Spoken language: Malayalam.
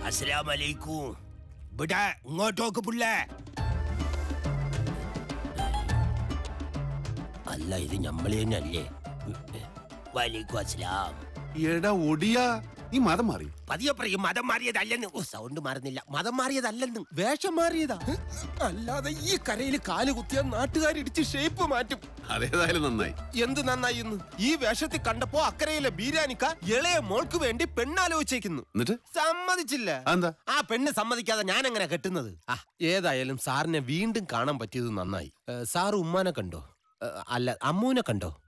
അസ്സലാമലൈക്കും ഇവിടെ ഇങ്ങോട്ടോക്ക് പുള്ളേ അല്ല ഇത് നമ്മളെ തന്നെ അല്ലേ വലൈക്കും അസ്സലാം എടാ ഒടിയ നീ മതം മാറി പതിയെ പറയും മതം മാറിയതല്ലെന്ന് ഓ സൗണ്ട് മാറുന്നില്ല മതം മാറിയതല്ലെന്ന് വേഷം മാറിയതാ അല്ലാതെ ഈ കരയിൽ കാല് കുത്തിയ നാട്ടുകാരിടിച്ച് ഷേപ്പ് മാറ്റും അതേതായാലും നന്നായി എന്ത് നന്നായി ഇന്ന് ഈ വേഷത്തിൽ കണ്ടപ്പോ അക്കരയിലെ ബീരാനിക്ക ഇളയ മോൾക്ക് വേണ്ടി പെണ്ണാലോചിക്കുന്നു എന്നിട്ട് സമ്മതിച്ചില്ല അതെന്താ ആ പെണ്ണ് സമ്മതിക്കാതെ ഞാൻ എങ്ങനെ കെട്ടുന്നത് ആ ഏതായാലും സാറിനെ വീണ്ടും കാണാൻ പറ്റിയത് നന്നായി ഏ, സാറ് ഉമ്മാനെ കണ്ടോ ഏ, അല്ല അമ്മൂനെ കണ്ടോ